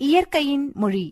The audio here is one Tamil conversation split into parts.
இயற்கையின் மொழி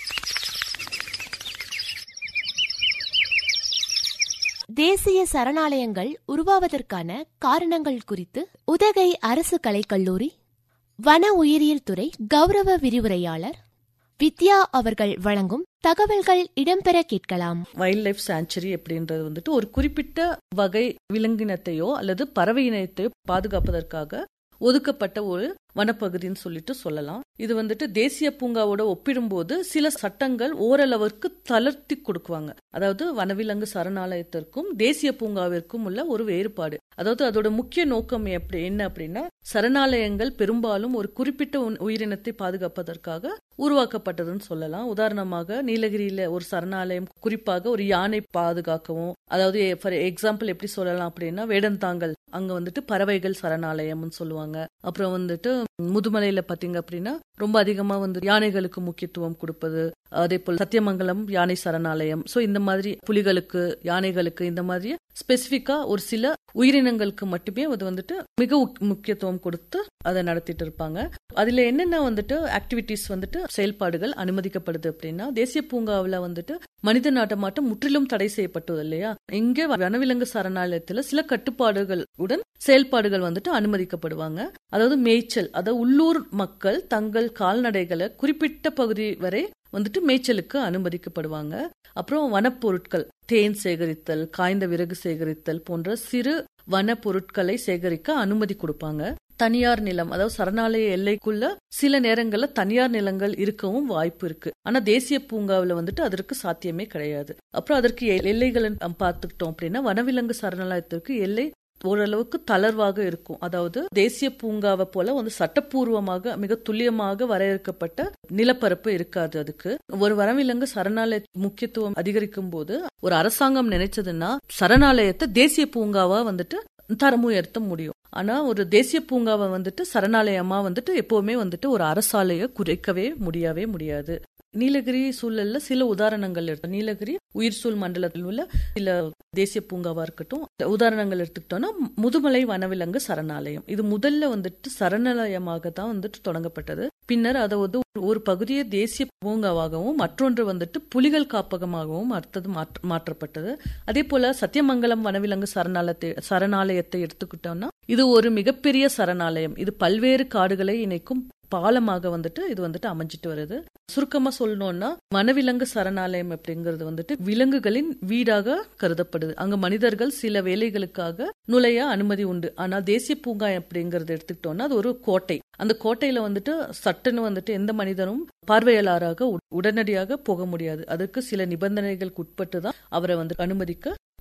தேசிய சரணாலயங்கள் உருவாவதற்கான காரணங்கள் குறித்து உதகை அரசு கலைக்கல்லூரி வன உயிரியல் துறை கௌரவ விரிவுரையாளர் வித்யா அவர்கள் வழங்கும் தகவல்கள் இடம்பெற கேட்கலாம் வைல்ட் லைஃப் சாங்சுரி அப்படின்றது வந்துட்டு ஒரு குறிப்பிட்ட வகை விலங்கினத்தையோ அல்லது பறவை இனத்தையோ பாதுகாப்பதற்காக ஒதுக்கப்பட்ட ஒரு வனப்பகுதின்னு சொல்லிட்டு சொல்லலாம் இது வந்துட்டு தேசிய பூங்காவோட ஒப்பிடும்போது சில சட்டங்கள் ஓரளவிற்கு தளர்த்தி கொடுக்குவாங்க அதாவது வனவிலங்கு சரணாலயத்திற்கும் தேசிய பூங்காவிற்கும் உள்ள ஒரு வேறுபாடு அதாவது அதோட முக்கிய நோக்கம் எப்படி என்ன அப்படின்னா சரணாலயங்கள் பெரும்பாலும் ஒரு குறிப்பிட்ட உன்- உயிரினத்தை பாதுகாப்பதற்காக உருவாக்கப்பட்டதுன்னு சொல்லலாம் உதாரணமாக நீலகிரியில ஒரு சரணாலயம் குறிப்பாக ஒரு யானை பாதுகாக்கவும் அதாவது ஃபார் எக்ஸாம்பிள் எப்படி சொல்லலாம் அப்படின்னா வேடந்தாங்கல் அங்க வந்துட்டு பறவைகள் சரணாலயம்னு சொல்லுவாங்க அப்புறம் வந்துட்டு முதுமலையில பாத்தீங்க அப்படின்னா ரொம்ப அதிகமா வந்து யானைகளுக்கு முக்கியத்துவம் கொடுப்பது அதே போல் சத்தியமங்கலம் யானை சரணாலயம் சோ இந்த மாதிரி புலிகளுக்கு யானைகளுக்கு இந்த மாதிரி ஸ்பெசிபிக்கா ஒரு சில உயிரினங்களுக்கு மட்டுமே அது வந்துட்டு மிக உக்- முக்கியத்துவம் கொடுத்து அதை நடத்திட்டு இருப்பாங்க அதுல என்னென்ன வந்துட்டு ஆக்டிவிட்டிஸ் வந்துட்டு செயல்பாடுகள் அனுமதிக்கப்படுது அப்படின்னா தேசிய பூங்காவுல வந்துட்டு மனித நாட்டமாட்டம் முற்றிலும் தடை செய்யப்பட்டது இல்லையா இங்க வனவிலங்கு சரணாலயத்துல சில கட்டுப்பாடுகள் உடன் செயல்பாடுகள் வந்துட்டு அனுமதிக்கப்படுவாங்க அதாவது மேய்ச்சல் அதாவது உள்ளூர் மக்கள் தங்கள் கால்நடைகளை குறிப்பிட்ட பகுதி வரை வந்துட்டு மேய்ச்சலுக்கு அனுமதிக்கப்படுவாங்க அப்புறம் வனப்பொருட்கள் தேன் சேகரித்தல் காய்ந்த விறகு சேகரித்தல் போன்ற சிறு வன பொருட்களை சேகரிக்க அனுமதி கொடுப்பாங்க தனியார் நிலம் அதாவது சரணாலய எல்லைக்குள்ள சில நேரங்கள்ல தனியார் நிலங்கள் இருக்கவும் வாய்ப்பு இருக்கு ஆனா தேசிய பூங்காவுல வந்துட்டு அதற்கு சாத்தியமே கிடையாது அப்புறம் அதற்கு எ- எல்லைகளை நம்ம பார்த்துக்கிட்டோம் அப்படின்னா வனவிலங்கு சரணாலயத்திற்கு எல்லை ஓரளவுக்கு தளர்வாக இருக்கும் அதாவது தேசிய பூங்காவை போல வந்து சட்டப்பூர்வமாக மிக துல்லியமாக வரையறுக்கப்பட்ட நிலப்பரப்பு இருக்காது அதுக்கு ஒரு வனவிலங்கு சரணாலய முக்கியத்துவம் அதிகரிக்கும் போது ஒரு அரசாங்கம் நினைச்சதுன்னா சரணாலயத்தை தேசிய பூங்காவா வந்துட்டு தரம் உயர்த்த முடியும் ஆனா ஒரு தேசிய பூங்காவை வந்துட்டு சரணாலயமா வந்துட்டு எப்பவுமே வந்துட்டு ஒரு அரசாலைய குறைக்கவே முடியவே முடியாது நீலகிரி சூழல்ல சில உதாரணங்கள் இருக்கு நீலகிரி உயிர் சூழ் மண்டலத்தில் உள்ள சில தேசிய பூங்காவா இருக்கட்டும் உதாரணங்கள் எடுத்துக்கிட்டோம்னா முதுமலை வனவிலங்கு சரணாலயம் இது முதல்ல வந்துட்டு சரணாலயமாக தான் வந்துட்டு தொடங்கப்பட்டது பின்னர் அதை வந்து ஒரு பகுதியை தேசிய பூங்காவாகவும் மற்றொன்று வந்துட்டு புலிகள் காப்பகமாகவும் அடுத்தது மாற்ற- மாற்றப்பட்டது அதே போல சத்தியமங்கலம் வனவிலங்கு சரணாலயத்தை சரணாலயத்தை எடுத்துக்கிட்டோம்னா இது ஒரு மிகப்பெரிய சரணாலயம் இது பல்வேறு காடுகளை இணைக்கும் பாலமாக வந்துட்டு இது வந்துட்டு அமைஞ்சிட்டு வருது சுருக்கமா சொல்லணும்னா வனவிலங்கு சரணாலயம் அப்படிங்கிறது வந்துட்டு விலங்குகளின் வீடாக கருதப்படுது அங்க மனிதர்கள் சில வேலைகளுக்காக நுழைய அனுமதி உண்டு ஆனா தேசிய பூங்கா அப்படிங்கறது எடுத்துக்கிட்டோம்னா அது ஒரு கோட்டை அந்த கோட்டையில வந்துட்டு சட்டுன்னு வந்துட்டு எந்த மனிதனும் பார்வையாளராக உ- உடனடியாக போக முடியாது அதுக்கு சில நிபந்தனைகளுக்கு உட்பட்டு தான் அவரை வந்து அனுமதிக்க